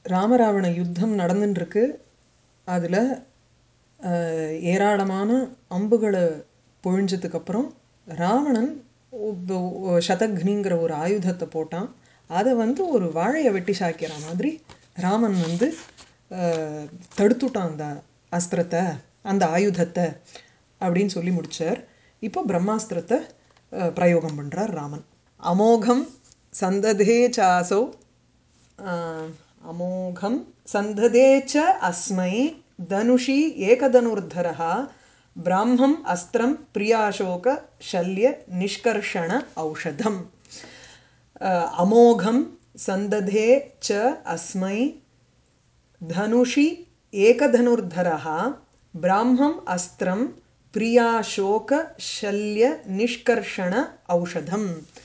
ராமராவண யுத்தம் நடந்துன்னு இருக்கு அதில் ஏராளமான அம்புகளை பொழிஞ்சதுக்கப்புறம் ராவணன் உப்- உ- சதக்னிங்கிற ஒரு ஆயுதத்தை போட்டான் அதை வந்து ஒரு வாழையை வெட்டி சாய்க்கிற மாதிரி ராமன் வந்து அஹ், தடுத்துட்டான் அந்த அஸ்திரத்தை அந்த ஆயுதத்தை அப்படின்னு சொல்லி முடிச்சார் இப்போ பிரம்மாஸ்திரத்தை அஹ், பிரயோகம் பண்ணுறார் ராமன் அமோகம் சந்ததே சாசோ अमोघं सन्धदे च अस्मै धनुषि एकदनुर्धरः ब्राह्मम् अस्त्रं प्रियाशोकशल्यनिष्कर्षण औषधम् अमोघं सन्दधे च अस्मै धनुषि एकदनुर्धरः ब्राह्मम् अस्त्रं प्रियाशोकशल्यनिष्कर्षण औषधम्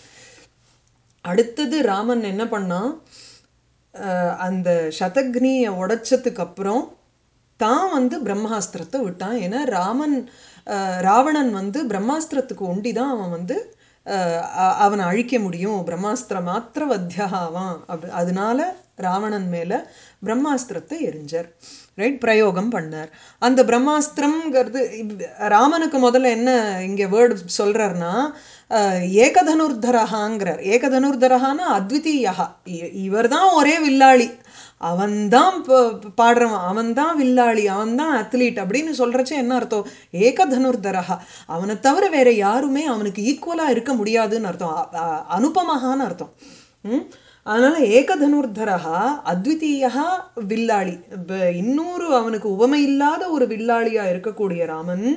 அடுத்தது ராமன் என்ன பண்ணான் அஹ் அந்த சதக்னியை உடைச்சதுக்கு அப்புறம் தான் வந்து பிரம்மாஸ்திரத்தை விட்டான் ஏன்னா ராமன் அஹ் ராவணன் வந்து பிரம்மாஸ்திரத்துக்கு ஒண்டி தான் அவன் வந்து அஹ் அ- அவனை அழிக்க முடியும் பிரம்மாஸ்திர மாத்திர வத்தியாவான் அப்படி அதனால ராவணன் மேலே பிரம்மாஸ்திரத்தை எரிஞ்சார் ரைட் பிரயோகம் பண்ணார் அந்த பிரம்மாஸ்திரம்ங்கிறது இவ்- ராமனுக்கு முதல்ல என்ன இங்கே வேர்டு சொல்கிறாருன்னா ஏகதனுர்தரஹாங்கிறார் ஏகதனுர்தரஹான்னா அத்விதீயா இவர் தான் ஒரே வில்லாளி அவன்தான் ப- பாடுறவன் அவன்தான் வில்லாளி அவன்தான் அத்லீட் அப்படின்னு சொல்றச்ச என்ன அர்த்தம் ஏகதனுர்தரஹா அவனை தவிர வேற யாருமே அவனுக்கு ஈக்குவலா இருக்க முடியாதுன்னு அர்த்தம் அ- அ- அனுபமகான்னு அர்த்தம் ம்? அதனால ஏகதனுர்தரஹா அத்விதீயா வில்லாளி ப- இன்னொரு அவனுக்கு உவமை இல்லாத ஒரு வில்லாளியா இருக்கக்கூடிய ராமன்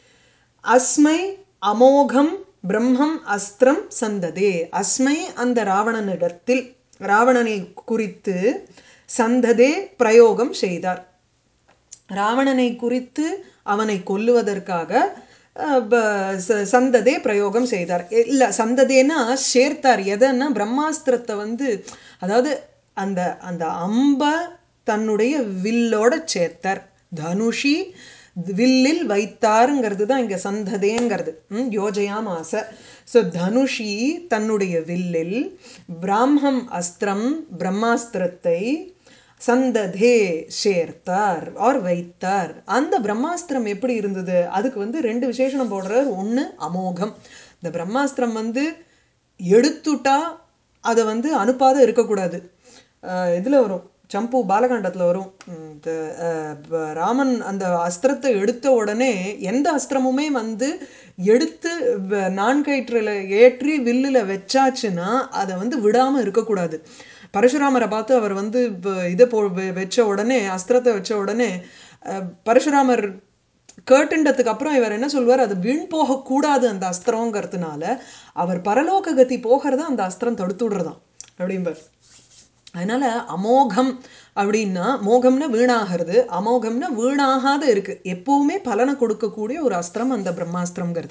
அஸ்மை அமோகம் பிரம்மம் அஸ்திரம் சந்ததே அஸ்மை அந்த ராவணனிடத்தில் ராவணனை குறித்து சந்ததே பிரயோகம் செய்தார் ராவணனை குறித்து அவனை கொல்லுவதற்காக அஹ், ப- ச- சந்ததே பிரயோகம் செய்தார் இல்லை சந்ததேன்னா சேர்த்தார் எதன்னா பிரம்மாஸ்திரத்தை வந்து அதாவது அந்த அந்த அம்பை தன்னுடைய வில்லோட சேர்த்தார் தனுஷி வில்லில் வைத்தாருங்கிறது தான் இங்கே சந்ததேங்கிறது ம், யோஜயாமாச ஸோ தனுஷி தன்னுடைய வில்லில் பிராமம் அஸ்திரம் பிரம்மாஸ்திரத்தை சந்ததே சேர்த்தார் ஆர் வைத்தார் அந்த பிரம்மாஸ்திரம் எப்படி இருந்தது அதுக்கு வந்து ரெண்டு விசேஷணம் போடுறார் ஒன்று அமோகம் இந்த பிரம்மாஸ்திரம் வந்து எடுத்துட்டா அதை வந்து அனுப்பாத இருக்கக்கூடாது இதில் வரும் சம்பு பாலகாண்டத்தில் வரும் உம், இந்த, அஹ், ப- ராமன் அந்த அஸ்திரத்தை எடுத்த உடனே எந்த அஸ்திரமுமே வந்து எடுத்து வ- நான்கயிற்றில் ஏற்றி வில்லில் வச்சாச்சுன்னா அதை வந்து விடாமல் இருக்கக்கூடாது பரசுராமரை பார்த்து அவர் வந்து இப்ப இதை போ வெ- வச்ச உடனே அஸ்திரத்தை வச்ச உடனே அஹ், பரசுராமர் கேட்டுண்டதுக்கு அப்புறம் இவர் என்ன சொல்வார் அது வீண் போகக்கூடாது அந்த அஸ்திரங்கிறதுனால அவர் பரலோக கதி போகிறத அந்த அஸ்திரம் தடுத்து விடுறதாம் அப்படிம்பார் அதனால அமோகம் அப்படின்னா மோகம்னா வீணாகிறது அமோகம்னா வீணாகாத இருக்கு எப்பவுமே பலனை கொடுக்கக்கூடிய ஒரு அஸ்திரம் அந்த பிரம்மாஸ்திரம்ங்கிறது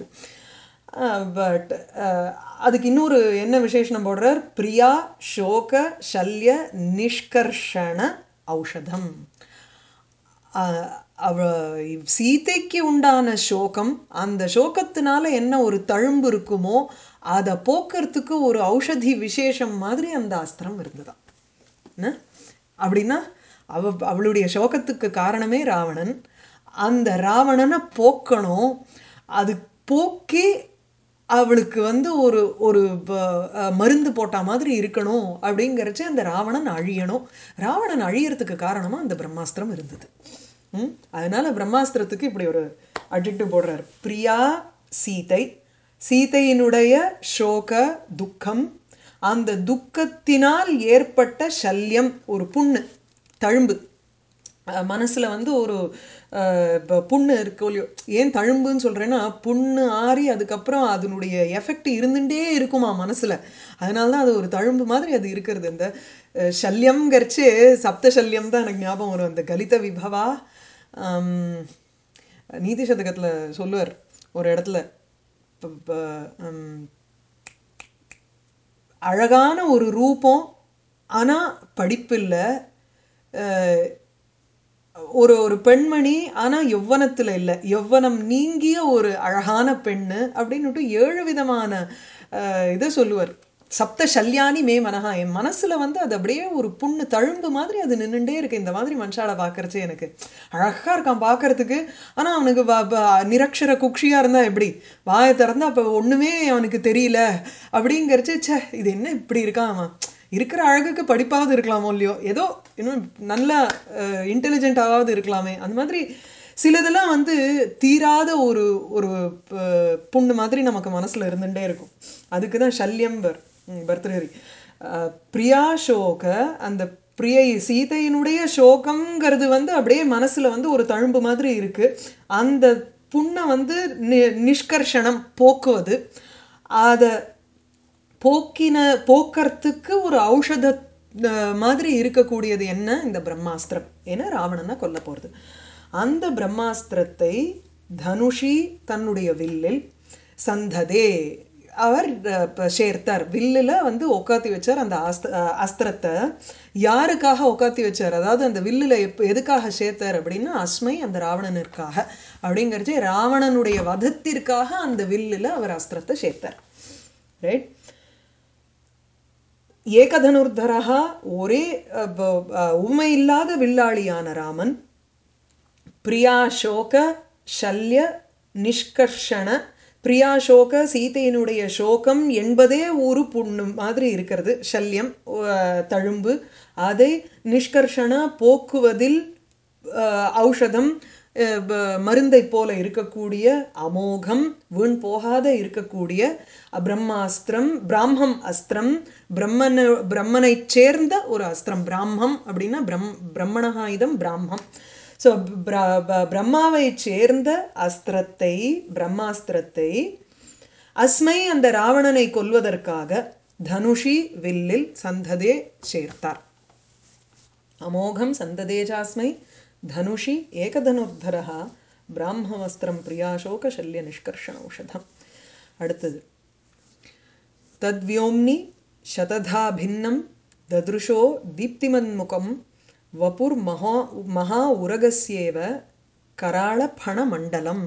பட் அதுக்கு இன்னொரு என்ன விசேஷனம் போடுறார் பிரியா சோக சல்ய நிஷ்கர்ஷண ஔஷதம் அஹ் அவ சீதைக்கு உண்டான சோகம் அந்த சோகத்தினால என்ன ஒரு தழும்பு இருக்குமோ அதை போக்குறதுக்கு ஒரு ஔஷதி விசேஷம் மாதிரி அந்த அஸ்திரம் இருந்ததாம் என்ன அப்படின்னா அவ அவளுடைய சோகத்துக்கு காரணமே ராவணன் அந்த ராவணனை போக்கணும் அது போக்கி அவளுக்கு வந்து ஒரு ஒரு ப- அஹ் மருந்து போட்ட மாதிரி இருக்கணும் அப்படிங்கிறச்சு அந்த ராவணன் அழியணும் ராவணன் அழியறதுக்கு காரணமாக அந்த பிரம்மாஸ்திரம் இருந்தது ம்? அதனால பிரம்மாஸ்திரத்துக்கு இப்படி ஒரு அட்ஜெக்டிவ் போடுறாரு பிரியா சீதை சீதையினுடைய சோக துக்கம் அந்த துக்கத்தினால் ஏற்பட்ட சல்யம் ஒரு புண்ணு தழும்பு அஹ் மனசுல வந்து ஒரு அஹ், இப்ப புண்ணு இருக்கு இல்லையோ ஏன் தழும்புன்னு சொல்றேன்னா புண்ணு ஆறி அதுக்கப்புறம் அதனுடைய எஃபெக்ட் இருந்துட்டே இருக்குமா மனசுல அதனால தான் அது ஒரு தழும்பு மாதிரி அது இருக்கிறது இந்த அஹ், சல்யம்ங்கிறச்சு சப்த சல்யம் தான் எனக்கு ஞாபகம் வரும் அந்த கலித விபவா ஆம், நீதி சதகத்துல சொல்லுவார் ஒரு இடத்துல இப்ப- இப்ப, ஹம், அழகான ஒரு ரூபம் ஆனா படிப்பில்லை அஹ், ஒரு ஒரு பெண்மணி ஆனா யௌவனத்துல இல்லை யௌவனம் நீங்கிய ஒரு அழகான பெண்ணு அப்படின்னுட்டு ஏழு விதமான அஹ், இதை சொல்லுவார் சப்த சல்யானி மே மனஹா என் மனசுல வந்து அது அப்படியே ஒரு புண்ணு தழும்பு மாதிரி அது நின்னுட்டே இருக்கு இந்த மாதிரி மனுஷால பார்க்கறச்சே எனக்கு அழகா இருக்கான் பார்க்கறதுக்கு ஆனா அவனுக்கு வ- வ- நிரக்ஷர குக்ஷியா இருந்தா எப்படி வாயை திறந்தா அப்ப ஒண்ணுமே அவனுக்கு தெரியல அப்படிங்கறச்சு ச்சே இது என்ன இப்படி இருக்கான் அவன் இருக்கிற அழகுக்கு படிப்பாவது இருக்கலாமோ இல்லையோ ஏதோ இன்னும் நல்ல இன்டெலிஜென்ட்டாவது இருக்கலாமே அந்த மாதிரி சிலதெல்லாம் வந்து தீராத ஒரு ஒரு ப- புண்ணு மாதிரி நமக்கு மனசுல இருந்துட்டே இருக்கும் அதுக்கு தான் சல்யம்பர் பர்தரி பிரியா சோக அந்த பிரியை சீதையினுடைய சோகம்ங்கிறது வந்து அப்படியே மனசுல வந்து ஒரு தழும்பு மாதிரி இருக்கு அந்த புண்ணை வந்து நி- நிஷ்கர்ஷணம் போக்குவது அதை போக்கின போக்கறதுக்கு ஒரு ஔஷத அஹ், மாதிரி இருக்கக்கூடியது என்ன இந்த பிரம்மாஸ்திரம் ஏன்னா ராவணனை கொல்ல போறது அந்த பிரம்மாஸ்திரத்தை தனுஷி தன்னுடைய வில்லில் சந்ததே அவர் அஹ், ப- சேர்த்தார் வில்லில் வந்து உட்காத்தி வச்சார் அந்த அஸ்த அஹ், அஸ்திரத்தை யாருக்காக உட்காத்தி வச்சார் அதாவது அந்த வில்லில் எப்ப எதுக்காக சேர்த்தார் அப்படின்னா அஸ்மை அந்த ராவணனுக்காக அப்படிங்கிறச்சு ராவணனுடைய வதத்திற்காக அந்த வில்லில் அவர் அஸ்திரத்தை சேர்த்தார் ரைட் ஏகதனுர்தரா ஒரே அஹ், ப- அஹ், உண்மை இல்லாத வில்லாளியான ராமன் பிரியாசோக ஷல்ய நிஷ்கர்ஷண பிரியாசோக சீதையினுடைய சோகம் என்பதே ஒரு புண்ணு மாதிரி இருக்கிறது ஷல்யம் அஹ், தழும்பு அதை நிஷ்கர்ஷண போக்குவதில் அஹ், ஔஷதம் அஹ், ப- மருந்தை போல இருக்கக்கூடிய அமோகம் வீண் போகாத இருக்கக்கூடிய பிரம்மாஸ்திரம் பிராமம் அஸ்திரம் பிரம்மன பிரம்மனைச் சேர்ந்த ஒரு அஸ்திரம் பிராமம் அப்படின்னா பிரம் பிரம்மணஹாயுதம் பிராமம் ஸோ பிரம்மாவை சேர்ந்த அஸ்திரத்தை பிரம்மாஸ்திரத்தை அஸ்மை அந்த ராவணனை கொல்வதற்காக தனுஷி வில்லில் சந்ததே சேர்த்தார் அமோகம் சந்ததேஜாஸ்மை தனுஷி ஏகதனுர்தரः பிராமவஸ்திரம் பிரியாசோக சல்ய நிஷ்கர்ஷண ஔஷதம் அடுத்தது தத்வியோம்னி சததா பின்னம் ததுருஷோ தீப்திமன்முகம் வபுர் மகா மகா உரகஸ்யேவ கராள பண மண்டலம்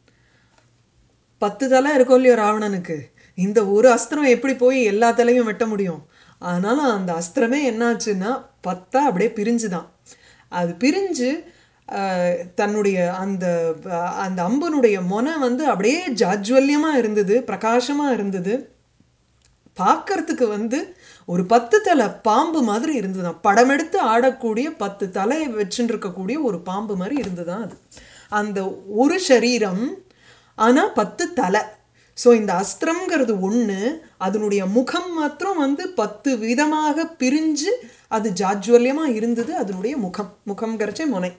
பத்து தலை இருக்கும் இல்லையோ ராவணனுக்கு இந்த ஒரு அஸ்திரம் எப்படி போய் எல்லா தலையும் வெட்ட முடியும் அதனால அந்த அஸ்திரமே என்னாச்சுன்னா பத்தா அப்படியே பிரிஞ்சுதான் அது பிரிஞ்சு ஆஹ், தன்னுடைய அந்த அஹ், அந்த அம்பனுடைய மொனை வந்து அப்படியே ஜாஜ்வல்யமா இருந்தது பிரகாசமா இருந்தது பார்க்கறதுக்கு வந்து ஒரு பத்து தலை பாம்பு மாதிரி இருந்துதான் படம் எடுத்து ஆடக்கூடிய பத்து தலை வச்சுட்டு இருக்கக்கூடிய ஒரு பாம்பு மாதிரி இருந்துதான் அது அந்த ஒரு சரீரம் ஆனா பத்து தலை ஸோ இந்த அஸ்திரம்ங்கிறது ஒண்ணு அதனுடைய முகம் மாத்திரம் வந்து பத்து விதமாக பிரிஞ்சு அது ஜாஜ்வல்யமா இருந்தது அதனுடைய முகம் முகம்ங்கிறச்சே முனை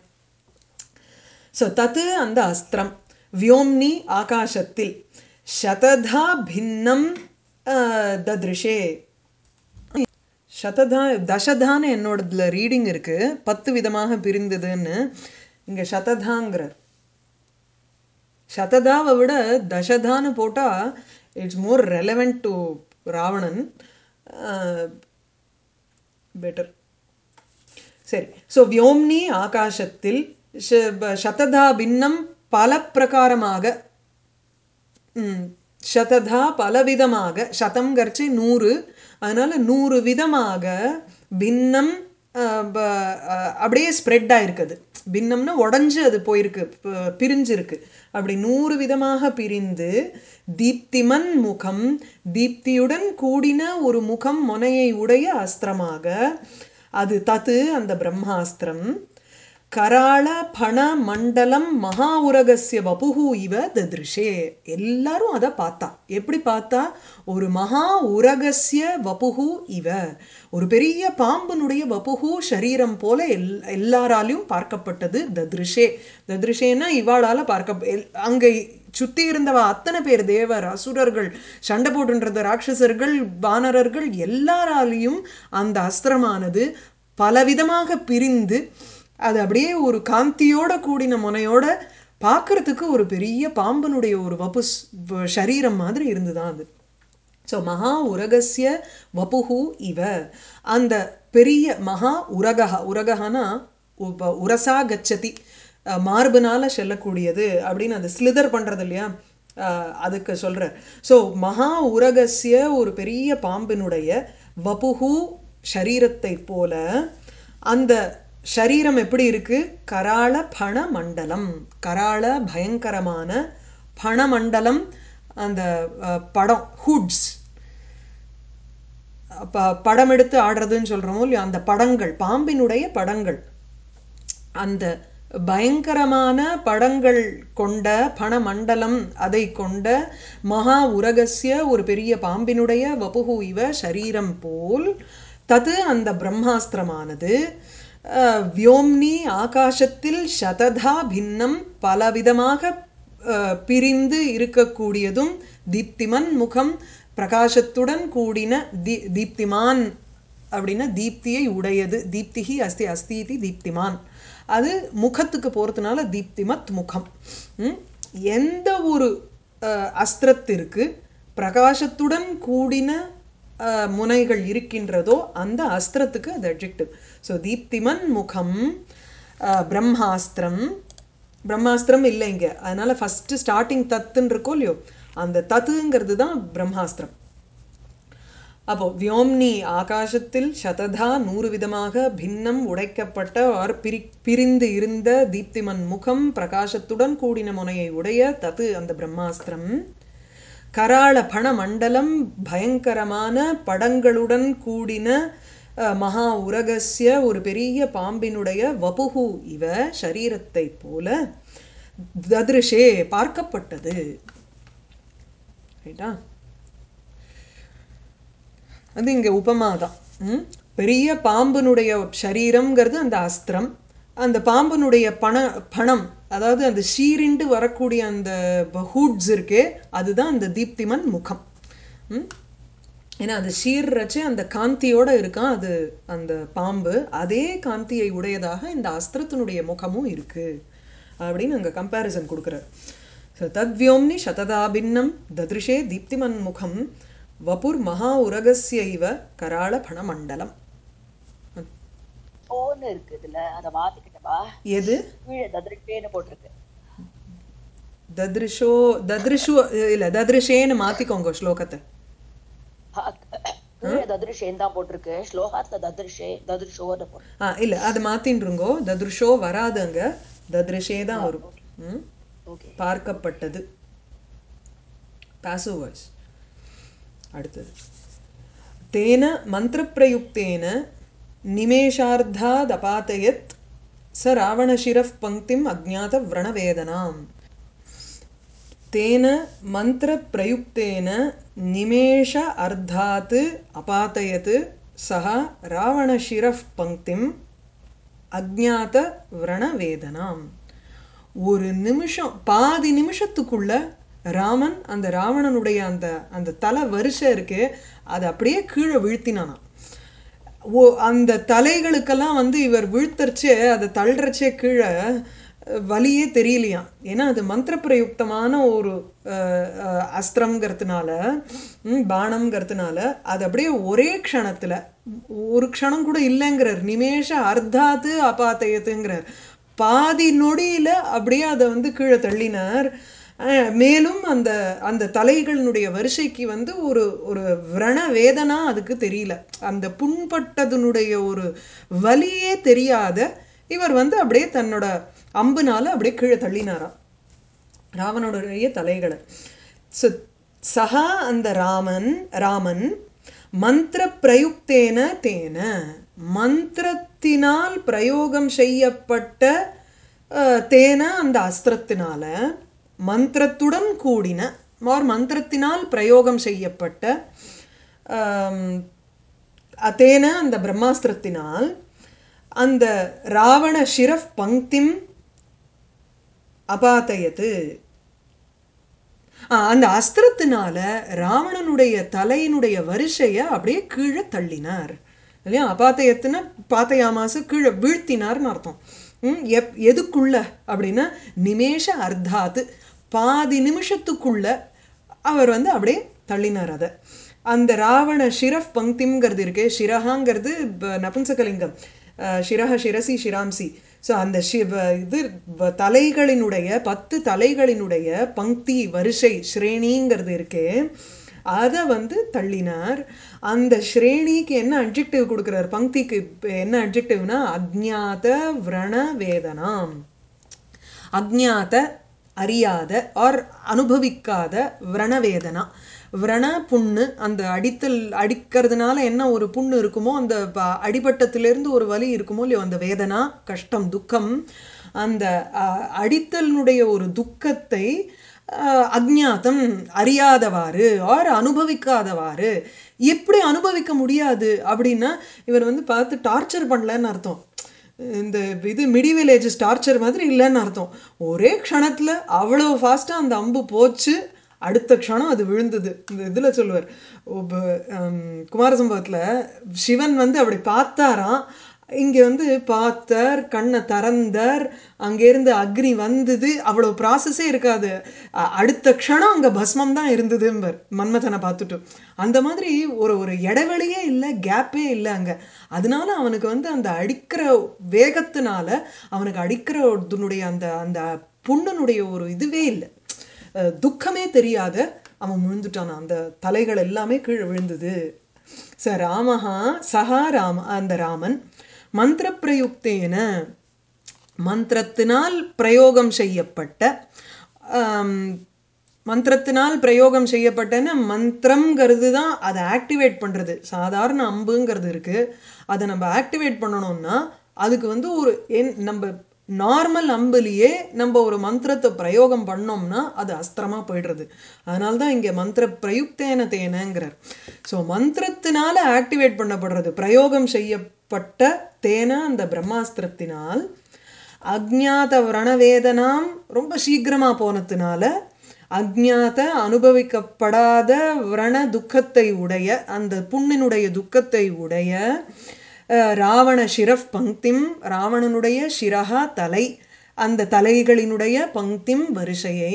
ஸோ தத்து அந்த அஸ்திரம் வியோம்னி ஆகாசத்தில் சததா பின்னம் ஆஹ், தத்ருஷே சததா தசதான்னு என்னோடதுல ரீடிங் இருக்கு பத்து விதமாக பிரிந்ததுன்னு இங்க சததாங்கிற சததாவை விட தசதான்னு போட்டா it's more relevant to Ravanan better சரி ஸோ வியோம்னி ஆகாசத்தில் ஷ- ப- சததா பின்னம் பல பிரகாரமாக ம், சததா பலவிதமாக சதம் கரிச்சு நூறு அதனால நூறு விதமாக பின்னம் அஹ், ப- அஹ், அப்படியே ஸ்ப்ரெட் ஆயிருக்குது பின்னம்னா உடஞ்சு அது போயிருக்கு ப- பிரிஞ்சிருக்கு அப்படி நூறு விதமாக பிரிந்து தீப்திமன் முகம் தீப்தியுடன் கூடின ஒரு முகம் முனையை உடைய அஸ்திரமாக அது தத்து அந்த பிரம்மாஸ்திரம் கராள பண மண்டலம் மகா உரகசிய வபுகு இவ ததிருஷே எல்லாரும் அதை பார்த்தா எப்படி பார்த்தா ஒரு மகா உரகசிய வபுகு இவ ஒரு பெரிய பாம்பனுடைய வபுகு சரீரம் போல எல் எல்லாராலையும் பார்க்கப்பட்டது ததிருஷே ததிருஷேன்னா இவாளால பார்க்க எல்- அங்க சுத்தி இருந்தவ அத்தனை பேர் தேவர் அசுரர்கள் சண்டை போட்டுன்றது ராட்சசர்கள் வானரர்கள் எல்லாராலையும் அந்த அஸ்திரமானது பலவிதமாக பிரிந்து அது அப்படியே ஒரு காந்தியோட கூடின முனையோட பார்க்கறதுக்கு ஒரு பெரிய பாம்பனுடைய ஒரு வபு ஸ்- வ- சரீரம் மாதிரி இருந்துதான் அது ஸோ மகா உரகஸ்ய வபுகு இவ அந்த பெரிய மகா உரகஹ உரகஹனா உப உரசா கச்சதி அஹ், மார்புனால செல்லக்கூடியது அப்படின்னு அது ஸ்லிதர் பண்றது இல்லையா அஹ், அதுக்கு சொல்கிறார் ஸோ மகா உரகசிய ஒரு பெரிய பாம்பினுடைய வபுகு ஷரீரத்தை போல அந்த ஷரீரம் எப்படி இருக்கு கராள பண மண்டலம் கராள பயங்கரமான பணமண்டலம் அந்த அஹ், படம் ஹுட்ஸ் ப படம் எடுத்து ஆடுறதுன்னு சொல்கிறோமோ இல்லையோ அந்த படங்கள் பாம்பினுடைய படங்கள் அந்த பயங்கரமான படங்கள் கொண்ட பணமண்டலம் அதை கொண்ட மகா உரகசிய ஒரு பெரிய பாம்பினுடைய வபுகு இவ சரீரம் போல் தது அந்த பிரம்மாஸ்திரமானது அஹ், வியோம்னி ஆகாசத்தில் சததா பின்னம் பலவிதமாக அஹ், பிரிந்து இருக்கக்கூடியதும் தீப்திமன் முகம் பிரகாசத்துடன் கூடின தி தீப்திமான் அப்படின்னா தீப்தியை உடையது தீப்திகி அஸ்தி அஸ்தீதி தீப்திமான் அது முகத்துக்கு போகிறதுனால தீப்திமத் முகம் ம்? எந்த ஒரு அஹ், அஸ்திரத்திற்கு பிரகாசத்துடன் கூடின அஹ், முனைகள் இருக்கின்றதோ அந்த அஸ்திரத்துக்கு அது அட்ஜெக்டிவ் ஸோ தீப்திமன் முகம் அஹ், பிரம்மாஸ்திரம் பிரம்மாஸ்திரம் இல்லை இங்கே அதனால ஃபஸ்ட்டு ஸ்டார்டிங் தத்துன்னு இருக்கோ இல்லையோ அந்த தத்துங்கிறது தான் பிரம்மாஸ்திரம் அப்போ வியோம்னி ஆகாசத்தில் சததா நூறு விதமாக பின்னம் உடைக்கப்பட்ட ஆர் பிரி பிரிந்து இருந்த தீப்திமன் முகம் பிரகாசத்துடன் கூடின முனையை உடைய தது அந்த பிரம்மாஸ்திரம் கராள பண மண்டலம் பயங்கரமான படங்களுடன் கூடின அஹ், மகா உரகசிய ஒரு பெரிய பாம்பினுடைய வபுகு இவ சரீரத்தை போல ததிருஷே பார்க்கப்பட்டது ரைட்டா அது இங்கே உபமா தான் ம்? பெரிய பாம்பினுடைய சரீரம்ங்கிறது அந்த அஸ்திரம் அந்த பாம்பினுடைய பண பணம் அதாவது அந்த சீரிண்டு வரக்கூடிய அந்த ஹூட்ஸ் இருக்கே அதுதான் அந்த தீப்திமன் முகம் ம்? ஏன்னா அது சீர்றச்சு அந்த காந்தியோட இருக்கான் அது அந்த பாம்பு அதே காந்தியை உடையதாக இந்த அஸ்திரத்தினுடைய முகமும் இருக்கு அப்படின்னு அங்கே கம்பேரிசன் கொடுக்குறார் ஸோ தத்வியோம்னி சததாபின்னம் ததிருஷே தீப்திமன் முகம் வபுர் மகா உரகஸ்ய இவ கராள பணமண்டலம் ஓன்னு இருக்கு இதுல அத மாத்திக்கிட்டவா எது கீழே ததிரிட்டேன்னு போட்டிருக்கு தத்ருஷோ தத்ருஷு இல்லை தத்ருஷேன்னு மாற்றிக்கோங்க ஸ்லோகத்தை ஆ, கீழே ததிரிஷேன்னு தான் போட்டிருக்கு ஸ்லோகாத்துல ததிரிஷே ததிரிஷோன்னு போட்டிருக்கு ஆ இல்லை அது மாற்றின்றுங்கோ தத்ருஷோ வராதுங்க தத்ருஷே தான் வரும் ம் ஓகே பார்க்கப்பட்டது passive voice அடுத்தது தேன மந்திரப்பிரயுக்தேன நிமேஷார்த்தாத் அபாத்தயத் ச ராவணசிரஃப் பங்கிம் அஜ்ஞாத விரணவேதனாம் தேன மந்திரப்பிரயுக்தேன நிமேஷ அர்த்தாத் அபாத்தயத் சஹ ராவணசிரஃப் பங்கிம் அஜ்ஞாத விரணவேதனாம் ஒரு நிமிஷம் பாதி நிமிஷத்துக்குள்ள ராமன் அந்த ராவணனுடைய அந்த அந்த தலை வரிசை இருக்கு அதை அப்படியே கீழே வீழ்த்தினானாம் ஓ அந்த தலைகளுக்கெல்லாம் வந்து இவர் வீழ்த்தரிச்சே அதை தள்ளுறச்சே கீழே அஹ், வலியே தெரியலையாம் ஏன்னா அது மந்திரப்பிரயுக்தமான ஒரு அஹ், அஹ், அஸ்திரம்ங்கிறதுனால ம், பானம்ங்கிறதுனால அது அப்படியே ஒரே க்ஷணத்தில் ஒரு க்ஷணம் கூட இல்லைங்கிறார் நிமேஷ அர்த்தாத்து அபாத்தயத்துங்கிறார் பாதி நொடியில் அப்படியே அதை வந்து கீழே தள்ளினார் அஹ், மேலும் அந்த அந்த தலைகளினுடைய வரிசைக்கு வந்து ஒரு ஒரு விரண வேதனா அதுக்கு தெரியல அந்த புண்பட்டதனுடைய ஒரு வலியே தெரியாத இவர் வந்து அப்படியே தன்னோட அம்புனால அப்படியே கீழே தள்ளினாராம் ராவனுடைய தலைகளை ஸோ சஹா அந்த ராமன் ராமன் மந்திர பிரயுக்தேன தேன மந்திரத்தினால் பிரயோகம் செய்யப்பட்ட அஹ், தேன அந்த அஸ்திரத்தினால மந்திரத்துடன் கூடின மார் மந்திரத்தினால் பிரயோகம் செய்யப்பட்ட ஆம், அதேன அந்த பிரம்மாஸ்திரத்தினால் அந்த ராவண ஷிரஃப் பங்கிம் அபாத்தயத்து ஆ, அந்த அஸ்திரத்தினால ராவணனுடைய தலையினுடைய வரிசையை அப்படியே கீழே தள்ளினார் இல்லையா அபாத்தயத்துன்னு பாத்தயாமாசு கீழே வீழ்த்தினார்னு அர்த்தம் ம், எப் எதுக்குள்ள அப்படின்னா நிமேஷ அர்த்தாத்து பாதி நிமிஷத்துக்குள்ள அவர் வந்து அப்படியே தள்ளினார் அதை அந்த ராவண ஷிரஃப் பங்கிம்ங்கிறது இருக்கே ஷிரஹாங்கிறது ப- நபும்சகலிங்கம் அஹ், சிரஹ சிரசி சிராம்சி ஸோ அந்த ஷி வ- இது வ- தலைகளினுடைய பத்து தலைகளினுடைய பங்க்தி வரிசை ஸ்ரேணிங்கிறது இருக்கே அதை வந்து தள்ளினார் அந்த ஸ்ரேணிக்கு என்ன அட்ஜெக்டிவ் கொடுக்குறார் பங்க்திக்கு இப்ப என்ன அட்ஜெக்டிவ்னா அஜ்ஞாத விரண வேதனாம் அஜ்ஞாத அறியாத ஆர் அனுபவிக்காத விரணவேதனா விரண புண்ணு அந்த அடித்தல் அடிக்கிறதுனால என்ன ஒரு புண்ணு இருக்குமோ அந்த ப- அடிபட்டத்திலிருந்து ஒரு வலி இருக்குமோ இல்லையோ அந்த வேதனா கஷ்டம் துக்கம் அந்த அஹ், அடித்தலினுடைய ஒரு துக்கத்தை அஹ், அஜ்ஞாதம் அறியாதவாறு ஆர் அனுபவிக்காதவாறு எப்படி அனுபவிக்க முடியாது அப்படின்னா இவர் வந்து பார்த்து டார்ச்சர் பண்ணலன்னு அர்த்தம் இந்த இது மிடி வில்லேஜஸ் டார்ச்சர் மாதிரி இல்லைன்னு அர்த்தம் ஒரே க்ஷணத்தில் அவ்வளோ ஃபாஸ்ட்டாக அந்த அம்பு போச்சு அடுத்த க்ஷணம் அது விழுந்தது இந்த இதில் சொல்லுவார் குமாரசம்பவத்தில் சிவன் வந்து அப்படி பார்த்தாராம் இங்கே வந்து பார்த்தார் கண்ணை திறந்தார் அங்கேருந்து அக்னி வந்தது அவ்வளோ ப்ராசஸே இருக்காது அ- அடுத்த க்ஷணம் அங்கே பஸ்மம் தான் இருந்ததும்பர் மன்மதனை பார்த்துட்டு அந்த மாதிரி ஒரு ஒரு இடைவெளியே இல்லை கேப்பே இல்லை அங்கே அதனால அவனுக்கு வந்து அந்த அடிக்கிற வேகத்தினால அவனுக்கு அடிக்கிறதுனுடைய அந்த அந்த புண்ணுனுடைய ஒரு இதுவே இல்லை அஹ் துக்கமே தெரியாத அவன் விழுந்துட்டான் அந்த தலைகள் எல்லாமே கீழே விழுந்தது ச ராமஹா சஹா ராம அந்த ராமன் மந்திர பிரயுக்தேன மந்திரத்தினால் பிரயோகம் செய்யப்பட்ட ஆம், மந்திரத்தினால் பிரயோகம் செய்யப்பட்டன மந்திரம்ங்கிறது தான் அதை ஆக்டிவேட் பண்ணுறது சாதாரண அம்புங்கிறது இருக்குது அதை நம்ம ஆக்டிவேட் பண்ணணும்னா அதுக்கு வந்து ஒரு என் நம்ம நார்மல் அம்புலேயே நம்ம ஒரு மந்திரத்தை பிரயோகம் பண்ணோம்னா அது அஸ்திரமாக போயிடுறது அதனால தான் இங்கே மந்திர பிரயுக்தேன தேனங்கிறார் ஸோ மந்திரத்தினால ஆக்டிவேட் பண்ணப்படுறது பிரயோகம் செய்யப்பட்ட தேன அந்த பிரம்மாஸ்திரத்தினால் அஜ்ஞாத விரணவேதனாம் ரொம்ப சீக்கிரமாக போனதுனால அஜ்ஞாத அனுபவிக்கப்படாத விரண துக்கத்தை உடைய அந்த புண்ணினுடைய துக்கத்தை உடைய அஹ், ராவண சிரஃப் பங்கிம் ராவணனுடைய சிரஹா தலை அந்த தலைகளினுடைய பங்கிம் வரிசையை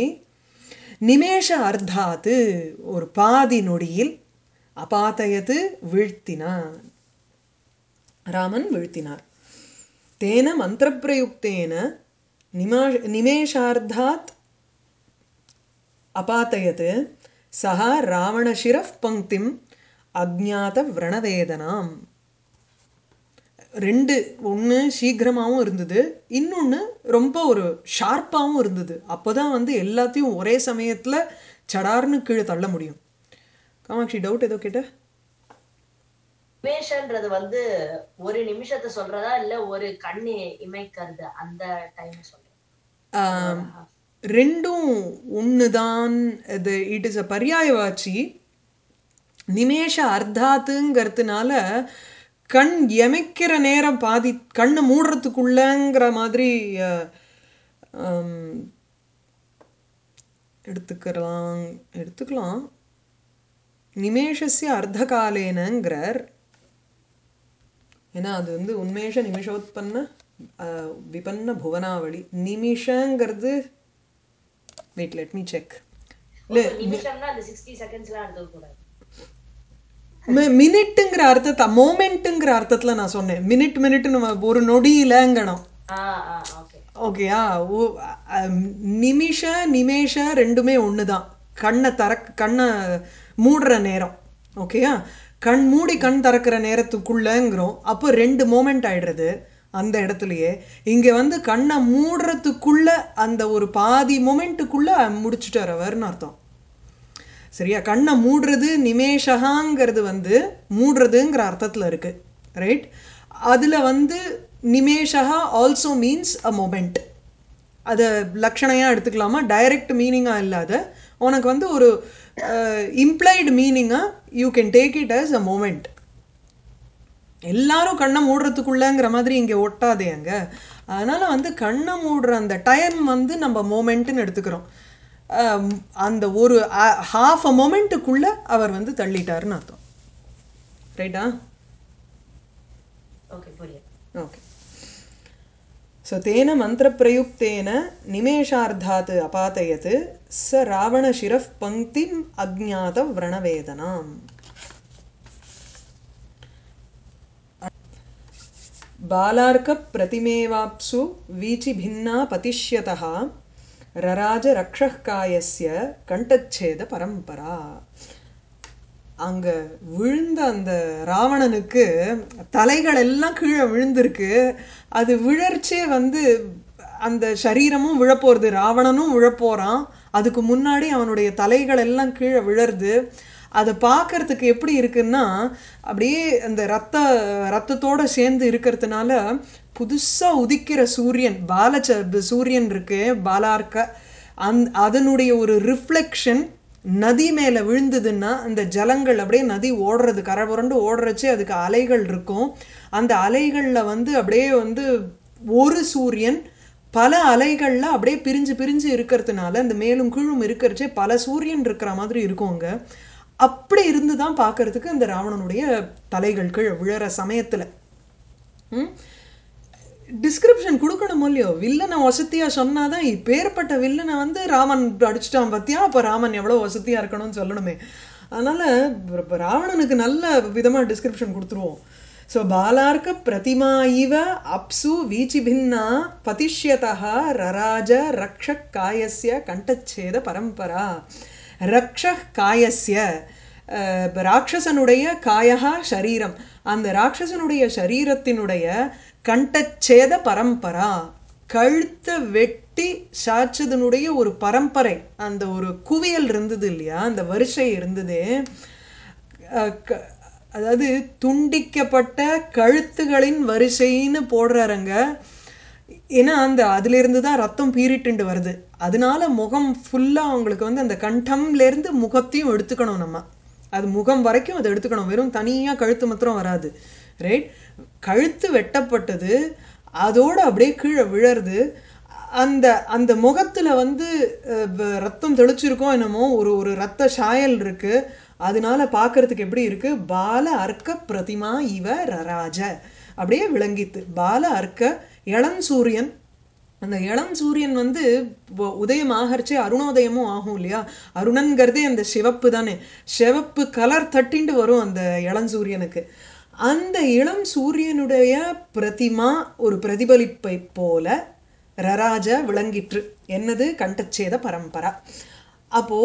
நிமேஷ அர்த்தாத்து ஒரு பாதி நொடியில் அபாத்தயத்து வீழ்த்தினான் ராமன் வீழ்த்தினார் தேன மந்திரப்பிரயுக்தேன நிமா நிமேஷார்த்தாத் அபாத்தயத் சஹ ராவணசிரஃப் பங்கிம் அஜ்ஞாத விரணவேதனாம் ரெண்டு ஒன்று சீக்கிரமாகவும் இருந்தது இன்னொன்று ரொம்ப ஒரு ஷார்ப்பாகவும் இருந்தது அப்போ தான் வந்து எல்லாத்தையும் ஒரே சமயத்தில் சடார்னு கீழே தள்ள முடியும் காமாட்சி டவுட் ஏதோ கேட்ட நிமேஷன்றது வந்து ஒரு நிமிஷத்தை சொல்றதா இல்ல ஒரு கண்ணு இமைக்கிறது அந்த டைம் சொல்றேன் ரெண்டும் ஒன்று தான் இது இட் இஸ் அ பர்யாயவாச்சி நிமேஷ அர்த்தாத்துங்கிறதுனால கண் எமைக்கிற நேரம் பாதி கண்ணை மூடுறதுக்குள்ளங்கிற மாதிரி அஹ், ஆம், எடுத்துக்கலாம் எடுத்துக்கலாம் நிமேஷஸ்ய அர்த்தகாலேனங்கிறார் ஏன்னா அது வந்து உண்மேஷ நிமிஷோத்பன்ன அஹ், விபன்ன புவனாவளி நிமிஷங்கிறது வெயிட் லெட் மீ செக் இல்லை நிமிஷம்னா அந்த சிக்ஸ்டி செகண்ட்ஸ்லாம் எடுத்துக்க கூடாது மினிட்டுங்கிற அர்த்தத்தை மோமெண்ட்டுங்கிற அர்த்தத்தில் நான் சொன்னேன் மினிட் மினிட் நம்ம ஒரு நொடியிலங்கணும் ஆ ஆ ஓகே ஓகேயா ஓ அம், நிமிஷ நிமேஷ ரெண்டுமே ஒன்று தான் கண்ணை தரக் கண்ணை மூடுற நேரம் ஓகேயா கண் மூடி கண் திறக்கிற நேரத்துக்குள்ளங்கிறோம் அப்போ ரெண்டு மோமெண்ட் ஆயிடுறது அந்த இடத்துலையே இங்கே வந்து கண்ணை மூடுறதுக்குள்ள அந்த ஒரு பாதி மொமெண்ட்டுக்குள்ள முடிச்சுட்டார் அவர்னு அர்த்தம் சரியா கண்ணை மூடுறது நிமேஷகாங்கிறது வந்து மூடுறதுங்கிற அர்த்தத்தில் இருக்கு ரைட் அதில் வந்து நிமேஷகா ஆல்சோ மீன்ஸ் அ மொமெண்ட் அதை லக்ஷணையாக எடுத்துக்கலாமா டைரக்ட் மீனிங்காக இல்லாத உனக்கு வந்து ஒரு இம்ப்ளைடு மீனிங்காக you can take it as a moment எல்லாரும் கண்ணை மூடுறதுக்குள்ளங்கிற மாதிரி இங்கே ஒட்டாதே அங்க அதனால் வந்து கண்ணை மூடுற அந்த டைம் வந்து நம்ம மோமெண்ட்டுன்னு எடுத்துக்கிறோம் அஹ் அந்த ஒரு ஹாஃப் அ மொமெண்ட்டுக்குள்ளே அவர் வந்து தள்ளிட்டாருன்னு அர்த்தம் ரைட்டா ஓகே புரியுது ஓகே ஸோ தேன மந்திரப்பிரயுக்தேன நிமேஷார்த்தாத் அபாத்தயத் ச ராவணசிரஃப் பங்கிம் அஜ்ஞாத விரணவேதனாம் பாலார்க்க பிரதிமேவாப்சு வீச்சி பின்னா பதிஷ்யதः ரராஜ ரக்ஷः காயஸ்ய கண்டச்சேத பரம்பரா அங்க விழுந்த அந்த ராவணனுக்கு தலைகள் எல்லாம் கீழே விழுந்திருக்கு அது விழர்ச்சே வந்து அந்த சரீரமும் விழப்போறது ராவணனும் விழப்போறான் அதுக்கு முன்னாடி அவனுடைய தலைகள் எல்லாம் கீழே விழருது அதை பார்க்கறதுக்கு எப்படி இருக்குன்னா அப்படியே அந்த ரத்த ரத்தத்தோட சேர்ந்து இருக்கிறதுனால புதுசா உதிக்கிற சூரியன் பாலச்ச சூரியன் இருக்கு பாலார்க்க அந் அதனுடைய ஒரு ரிஃப்ளெக்ஷன் நதி மேலே விழுந்ததுன்னா அந்த ஜலங்கள் அப்படியே நதி ஓடுறது கரை புரண்டு ஓடுறச்சே அதுக்கு அலைகள் இருக்கும் அந்த அலைகளில் வந்து அப்படியே வந்து ஒரு சூரியன் பல அலைகளில் அப்படியே பிரிஞ்சு பிரிஞ்சு இருக்கிறதுனால இந்த மேலும் கீழும் இருக்கிறச்சே பல சூரியன் இருக்கிற மாதிரி இருக்கும் அங்க அப்படி இருந்து தான் பார்க்கறதுக்கு இந்த ராவணனுடைய தலைகள் கீழே விழற சமயத்தில் ம் டிஸ்கிரிப்ஷன் கொடுக்கணும் இல்லையோ வில்லனை வசதியாக சொன்னாதான் இப்பேற்பட்ட வில்லனை வந்து ராமன் அடிச்சிட்டான் பார்த்தியா அப்போ ராமன் எவ்வளோ வசதியாக இருக்கணும்னு சொல்லணுமே அதனால் இப்போ ராவணனுக்கு நல்ல விதமாக டிஸ்கிரிப்ஷன் கொடுத்துருவோம் ஸோ பாலார்க்க பிரதிமா இவ அப்சு வீச்சிபின்னா பதிஷ்யதா ரராஜ ரக்ஷ காயஸ்ய கண்டச்சேத பரம்பரா ரக்ஷ காயஸ்ய அஹ், ராட்சசனுடைய காயகா சரீரம் அந்த ராட்சசனுடைய சரீரத்தினுடைய கண்டச்சேத பரம்பரா கழுத்தை வெட்டி சாய்ச்சதனுடைய ஒரு பரம்பரை அந்த ஒரு குவியல் இருந்தது இல்லையா அந்த வரிசை இருந்தது அஹ், க- அதாவது துண்டிக்கப்பட்ட கழுத்துகளின் வரிசைன்னு போடுறாருங்க ஏன்னா அந்த அதிலிருந்து தான் ரத்தம் பீறிட்டுண்டு வருது அதனால முகம் ஃபுல்லாக அவங்களுக்கு வந்து அந்த கண்டம்லேருந்து முகத்தையும் எடுத்துக்கணும் நம்ம அது முகம் வரைக்கும் அதை எடுத்துக்கணும் வெறும் தனியாக கழுத்து மாத்திரம் வராது ரைட் கழுத்து வெட்டப்பட்டது அதோட அப்படியே கீழே விழருது அந்த அந்த முகத்தில் வந்து அஹ், வ- ரத்தம் தெளிச்சிருக்கோம் என்னமோ ஒரு ஒரு ரத்த சாயல் இருக்கு அதனால பார்க்கறதுக்கு எப்படி இருக்கு பால அர்க்க பிரதிமா இவ ரராஜ அப்படியே விளங்கித்து பால அர்க்க இளம் சூரியன் அந்த இளம் சூரியன் வந்து இப்போ உதயம் ஆகரிச்சே அருணோதயமும் ஆகும் இல்லையா அருணன்கிறதே அந்த சிவப்பு தானே சிவப்பு கலர் தட்டிண்டு வரும் அந்த இளம் சூரியனுக்கு அந்த இளம் சூரியனுடைய பிரதிமா ஒரு பிரதிபலிப்பை போல ரராஜ விளங்கிற்று என்னது கண்டச்சேத பரம்பரா அப்போ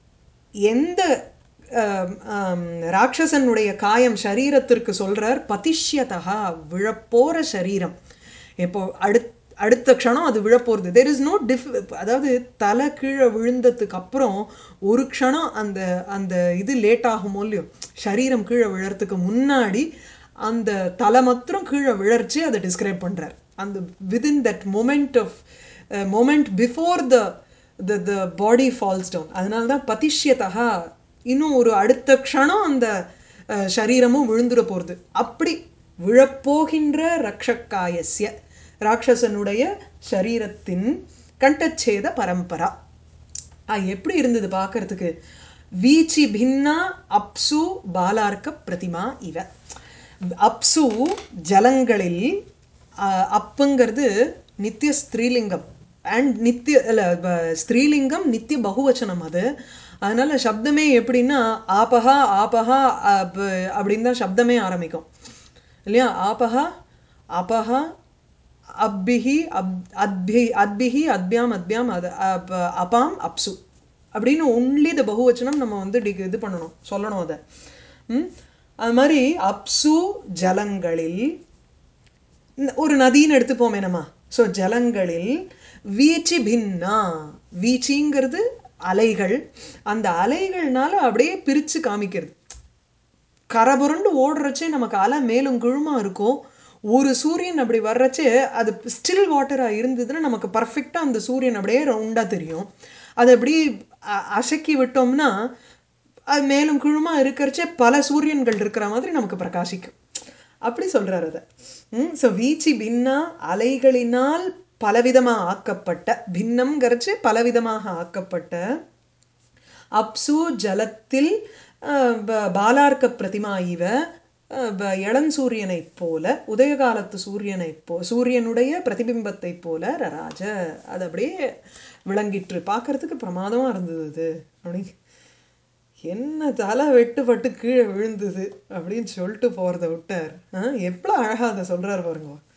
எந்த ஆம், ஆம், ராட்சசனுடைய காயம் சரீரத்திற்கு சொல்றார் பதிஷ்யதா விழப்போற சரீரம் இப்போ அடுத் அடுத்த க்ஷணம் அது விழப்போகிறது தெர் இஸ் நோ டிஃப் அதாவது தலை கீழே விழுந்ததுக்கு அப்புறம் ஒரு க்ஷணம் அந்த அந்த இது லேட் ஆகுமோ இல்லையோ சரீரம் கீழே விழறதுக்கு முன்னாடி அந்த தலை மாத்திரம் கீழே விழர்ச்சி அதை டிஸ்கிரைப் பண்றார் அந்த within that moment of moment before the the the body falls down அதனால தான் பதிஷ்யதா இன்னும் ஒரு அடுத்த க்ஷணம் அந்த அஹ், சரீரமும் விழுந்துட போகிறது அப்படி விழப்போகின்ற ரக்ஷக்காயஸ்ய ராட்சசனுடைய சரீரத்தின் கண்டச்சேத பரம்பரா ஆ, எப்படி இருந்தது பார்க்கறதுக்கு வீச்சி பின்னா அப்சு பாலார்க்க பிரதிமா இவ அப்சு ஜலங்களில் ஆ, அப்புங்கிறது நித்திய ஸ்திரீலிங்கம் அண்ட் நித்திய இல்ல ப- ஸ்திரீலிங்கம் நித்திய பகுவச்சனம் அது அதனால சப்தமே எப்படின்னா ஆபஹா ஆபஹா அப் அப்படின்னு தான் சப்தமே ஆரம்பிக்கும் இல்லையா ஆபஹா அபஹா அப்பிஹி அப் அத்பி அத்பிஹி அத்பியாம் அத்பியாம் அது அப் அபாம் அப்சு அப்படின்னு ஒன்லி த பகுவச்சனம் நம்ம வந்து டி இது பண்ணணும் சொல்லணும் அதை ம் அது மாதிரி அப்சு ஜலங்களில் ந- ஒரு நதின்னு எடுத்துப்போமே நம்ம ஸோ ஜலங்களில் வீச்சி பின்னா வீச்சிங்கிறது அலைகள் அந்த அலைகள்னால அப்படியே பிரித்து காமிக்கிறது கரபுரண்டு ஓடுறச்சே நமக்கு அலை மேலும் கீழுமா இருக்கும் ஒரு சூரியன் அப்படி வர்றச்சே அது ஸ்டில் வாட்டராக இருந்ததுன்னா நமக்கு பர்ஃபெக்டாக அந்த சூரியன் அப்படியே ரவுண்டாக தெரியும் அது அப்படி அ- அசக்கி விட்டோம்னா அது மேலும் கீழுமா இருக்கிறச்சே பல சூரியன்கள் இருக்கிற மாதிரி நமக்கு பிரகாசிக்கும் அப்படி சொல்றார் அதை ம் ஸோ வீச்சி பின்னா அலைகளினால் பலவிதமாக ஆக்கப்பட்ட பின்னம்ங்கிறச்சு பலவிதமாக ஆக்கப்பட்ட அப்சு ஜலத்தில் அஹ், ப- பாலார்க்க பிரதிமா இவ அஹ், ப- இளஞ்சூரியனைப் போல உதயகாலத்து சூரியனைப் போ சூரியனுடைய பிரதிபிம்பத்தைப் போல ரராஜ அது அப்படியே விளங்கிற்று பார்க்கறதுக்கு பிரமாதமாக இருந்தது அது அப்படி என்ன தலை வெட்டுப்பட்டு கீழே விழுந்தது அப்படின்னு சொல்லிட்டு போகிறத விட்டார் ஆ எவ்வளோ அழகாக அதை சொல்கிறார் பாருங்க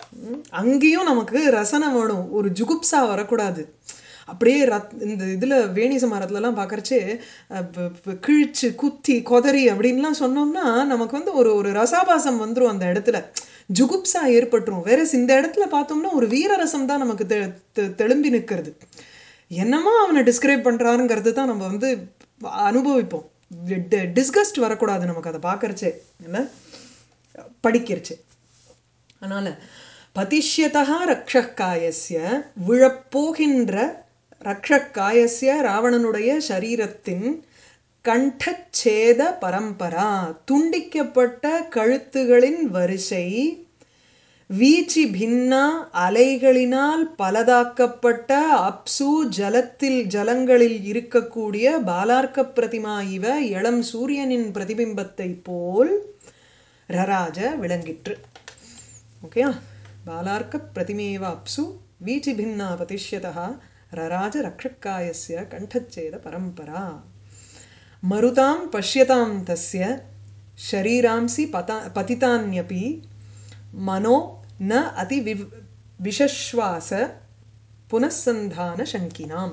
ம், அங்கேயும் நமக்கு ரசனை வேணும் ஒரு ஜுகுப்சா வரக்கூடாது அப்படியே ரத் இந்த இதில் வேணி சமாரத்துலலாம் பார்க்கறச்சே அஹ், ப- ப- கிழிச்சு குத்தி கொதறி அப்படின்லாம் சொன்னோம்னா நமக்கு வந்து ஒரு ஒரு ரசாபாசம் வந்துடும் அந்த இடத்துல ஜுகுப்சா ஏற்பட்டுரும் வேற இந்த இடத்துல பார்த்தோம்னா ஒரு வீரரசம் தான் நமக்கு தெ தெ- தெளும்பி நிற்கிறது என்னமோ அவனை டிஸ்கிரைப் பண்ணுறாருங்கிறது தான் நம்ம வந்து அனுபவிப்போம் டிஸ்கஸ்ட் வரக்கூடாது நமக்கு அதை பார்க்கறச்சே இல்லை படிக்கிறச்சே அதனால் பதிஷ்யதா ரக்ஷக்காயஸ்ய விழப்போகின்ற ரக்ஷக்காயஸ்ய ராவணனுடைய சரீரத்தின் கண்டச்சேத பரம்பரா துண்டிக்கப்பட்ட கழுத்துகளின் வரிசை வீச்சி பின்னா அலைகளினால் பலதாக்கப்பட்ட அப்சு ஜலத்தில் ஜலங்களில் இருக்கக்கூடிய பாலார்க்க பிரதிமா இவ இளம் சூரியனின் பிரதிபிம்பத்தை போல் ரராஜ விளங்கிற்று ஓகேயா பாலார்க்க பிரதிமேவ அப்சு வீச்சி பின்னா பதிஷ்யதா ரராஜ ரக்ஷக்காயஸ்ய கண்டச்சேத பரம்பரா மருதாம் பஷ்யதாம் தஸ்ய ஷரீராம்சி பதா பதிதான்யபி மனோ ந அதி விவ் விஷஸ்வாச புனଃசந்தான சங்கினாம்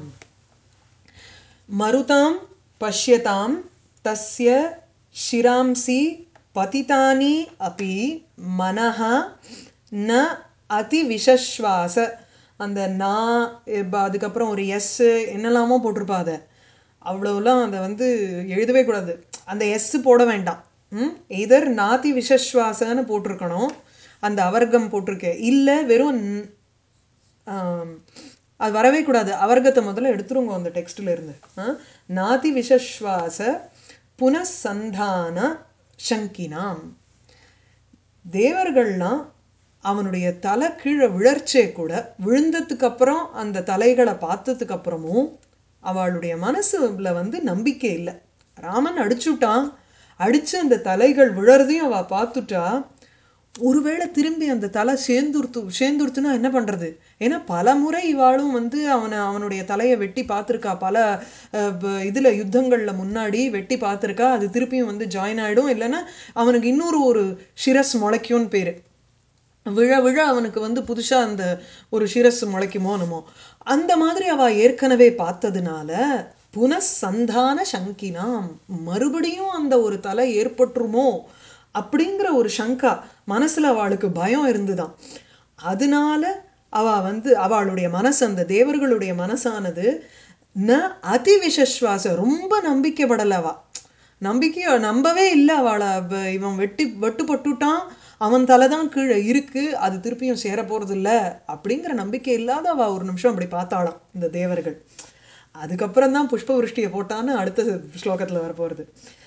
மருதாம் பஷ்யதாம் தஸ்ய ஷிராம்சி பதிதானி அபி மனஹ ந அதி விஷஸ்வாச அந்த நா இப்ப அதுக்கப்புறம் ஒரு எஸ் என்னெல்லாமோ போட்டிருப்பா அதை அவ்வளோலாம் அதை வந்து எழுதவே கூடாது அந்த எஸ் போட வேண்டாம் ம் எதர் நாதி விஷஸ்வாசன்னு போட்டிருக்கணும் அந்த அவர்க்கம் போட்டிருக்கேன் இல்லை வெறும் ந- ஆம், அது வரவே கூடாது அவர்க்கத்தை முதல்ல எடுத்துருங்க அந்த டெக்ஸ்ட்ல இருந்து ஆ? நாதி விஷஸ்வாச புனசந்தான சங்கினாம் தேவர்கள்லாம் அவனுடைய தலை கீழே விழர்ச்சே கூட விழுந்ததுக்கு அப்புறம் அந்த தலைகளை பார்த்ததுக்கு அப்புறமும் அவளுடைய மனசுல வந்து நம்பிக்கை இல்லை ராமன் அடிச்சுட்டான் அடிச்சு அந்த தலைகள் விழறதையும் அவ பார்த்துட்டா ஒருவேளை திரும்பி அந்த தலை சேர்ந்துருத்து சேர்ந்துருத்துனா என்ன பண்றது ஏன்னா பல முறை இவாளும் வந்து அவனை அவனுடைய தலையை வெட்டி பார்த்துருக்கா பல அஹ், ப- இதுல யுத்தங்கள்ல முன்னாடி வெட்டி பார்த்துருக்கா அது திருப்பியும் வந்து ஜாயின் ஆயிடும் இல்லைன்னா அவனுக்கு இன்னொரு ஒரு சிரஸ் முளைக்கும்னு பேரு விழ விழ அவனுக்கு வந்து புதுசா அந்த ஒரு சிரஸ் முளைக்குமோ என்னமோ அந்த மாதிரி அவ ஏற்கனவே பார்த்ததுனால புனசந்தான சங்கினாம் மறுபடியும் அந்த ஒரு தலை ஏற்பட்டுருமோ அப்படிங்கிற ஒரு சங்கா மனசுல அவளுக்கு பயம் இருந்துதான் அதனால அவ வந்து அவளுடைய மனசு அந்த தேவர்களுடைய மனசானது ந அதி விசஸ்வாச ரொம்ப நம்பிக்கைப்படலவா நம்பிக்கைய நம்பவே இல்லை அவளை வ- இவன் வெட்டி வெட்டுப்பட்டுட்டான் அவன் தலை தான் கீழே இருக்கு அது திருப்பியும் சேர போறது இல்ல அப்படிங்கிற நம்பிக்கை இல்லாத அவ ஒரு நிமிஷம் அப்படி பார்த்தாளாம் இந்த தேவர்கள் அதுக்கப்புறம் தான் புஷ்ப விருஷ்டியை போட்டான்னு அடுத்த ஸ்லோகத்தில் வரப்போகிறது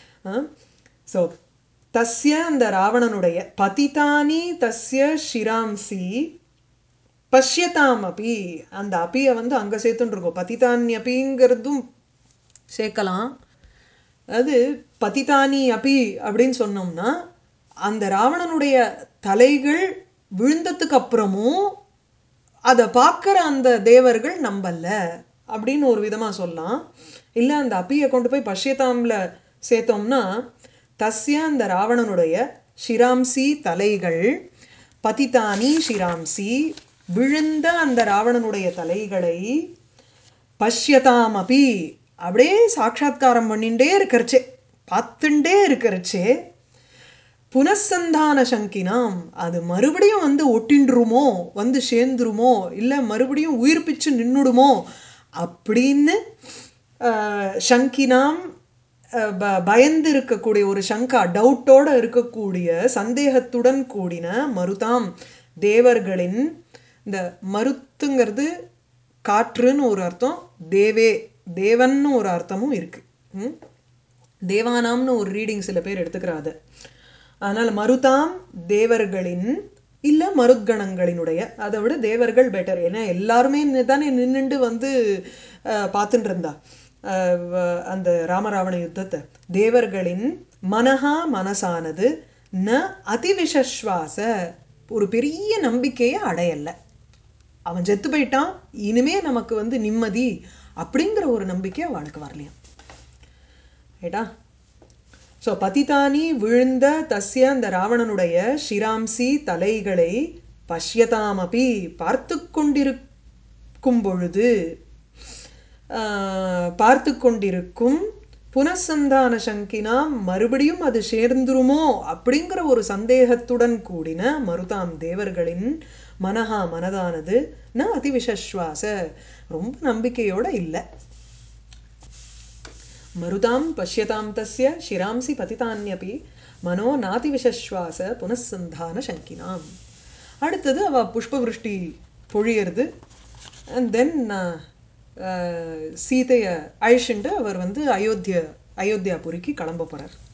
ஸோ தஸ்ய அந்த ராவணனுடைய பதிதானி தஸ்ய ஷிராம்சி பஷ்யதாம் அபி அந்த அபியை வந்து அங்கே சேர்த்துன்னு இருக்கோம் பதிதானி அபிங்கிறதும் சேர்க்கலாம் அதாவது பதிதானி அபி அப்படின்னு சொன்னோம்னா அந்த ராவணனுடைய தலைகள் விழுந்ததுக்கு அப்புறமும் அதை பார்க்குற அந்த தேவர்கள் நம்பல அப்படின்னு ஒரு விதமாக சொல்லலாம் இல்லை அந்த அப்பியை கொண்டு போய் பஷ்யதாம்ல சேர்த்தோம்னா தஸ்ய அந்த ராவணனுடைய ஷிராம்சி தலைகள் பதிதானி ஷிராம்சி விழுந்த அந்த ராவணனுடைய தலைகளை பஷ்யதாமபி அப்படியே சாட்சாத்காரம் பண்ணிண்டே இருக்கிறச்சே பார்த்துண்டே இருக்கிறச்சே புனசந்தான சங்கினாம் அது மறுபடியும் வந்து ஒட்டின்றுமோ வந்து சேர்ந்துருமோ இல்லை மறுபடியும் உயிர்ப்பிச்சு நின்னுடுமோ அப்படின்னு ஆஹ், சங்கினாம் ஆஹ், ப- பயந்து இருக்கக்கூடிய ஒரு சங்கா டவுட்டோட இருக்கக்கூடிய சந்தேகத்துடன் கூடின மருதாம் தேவர்களின் இந்த மருத்துங்கிறது காற்றுன்னு ஒரு அர்த்தம் தேவே தேவன்னு ஒரு அர்த்தமும் இருக்கு ம்? தேவானாம்னு ஒரு ரீடிங் சில பேர் எடுத்துக்கிறாது அதனால் மருதாம் தேவர்களின் இல்லை மருத்கணங்களினுடைய அதை விட தேவர்கள் பெட்டர் ஏன்னா எல்லாருமே தானே நின்னுண்டு வந்து அஹ், பார்த்துட்டு இருந்தா அஹ், வ- அந்த ராமராவண யுத்தத்தை தேவர்களின் மனஹா மனசானது ந அதிவிசஸ்வாச ஒரு பெரிய நம்பிக்கையை அடையலை அவன் செத்து போயிட்டான் இனிமே நமக்கு வந்து நிம்மதி அப்படிங்கிற ஒரு நம்பிக்கை அவனுக்கு வரலையாம் ரைட்டா ஸோ பதிதானி விழுந்த தஸ்ய அந்த ராவணனுடைய ஷிராம்சி தலைகளை பஷ்யதாமபி பார்த்து கொண்டிருக்கும் பொழுது ஆஹ், பார்த்து கொண்டிருக்கும் புனசந்தான சங்கினாம் மறுபடியும் அது சேர்ந்துருமோ அப்படிங்கிற ஒரு சந்தேகத்துடன் கூடின மருதாம் தேவர்களின் மனஹா மனதானது ந அதிவிசஸ்வாச ரொம்ப நம்பிக்கையோட இல்லை மருதாம் பஷ்யதாம் தஸ்ய சிராம்சி பதிதான்யபி மனோ நாதிவிசஸ்வாச புனசந்தான சங்கினாம் அடுத்தது அவ புஷ்பவிருஷ்டி பொழியறது அண்ட் தென் சீதையை அழிச்சுண்டு அவர் வந்து அயோத்திய அயோத்தியாபுரிக்கு கிளம்ப போறார்